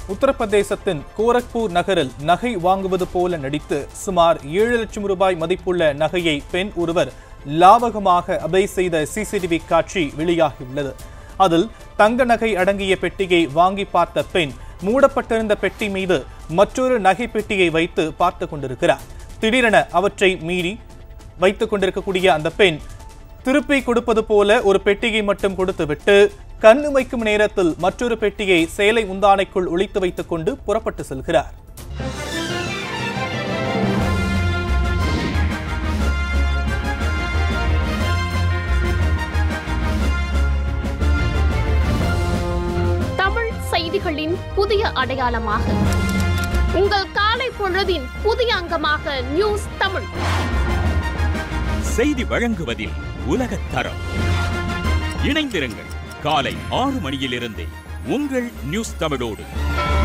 உத்தரப்பிரதேசத்தின் கோரக்பூர் நகரில் நகை வாங்குவது போல நடித்து சுமார் ஏழு லட்சம் ரூபாய் மதிப்புள்ள நகையை பெண் ஒருவர் லாவகமாக அபை செய்த சிசிடிவி காட்சி வெளியாகியுள்ளது அதில் தங்க நகை அடங்கிய பெட்டியை வாங்கி பார்த்த பெண் மூடப்பட்டிருந்த பெட்டி மீது மற்றொரு நகை பெட்டியை வைத்து பார்த்து கொண்டிருக்கிறார் திடீரென அவற்றை மீறி வைத்துக் கொண்டிருக்கக்கூடிய அந்த பெண் திருப்பி கொடுப்பது போல ஒரு பெட்டியை மட்டும் கொடுத்துவிட்டு கண்ணு வைக்கும் நேரத்தில் மற்றொரு பெட்டியை சேலை முந்தானைக்குள் ஒளித்து வைத்துக் கொண்டு புறப்பட்டு செல்கிறார் தமிழ் செய்திகளின் புதிய அடையாளமாக உங்கள் காலை பொழுதின் புதிய அங்கமாக நியூஸ் தமிழ் செய்தி வழங்குவதில் உலகத் தரம் இணைந்திருங்கள் காலை ஆறு மணியிலிருந்தே உங்கள் நியூஸ் தமிழோடு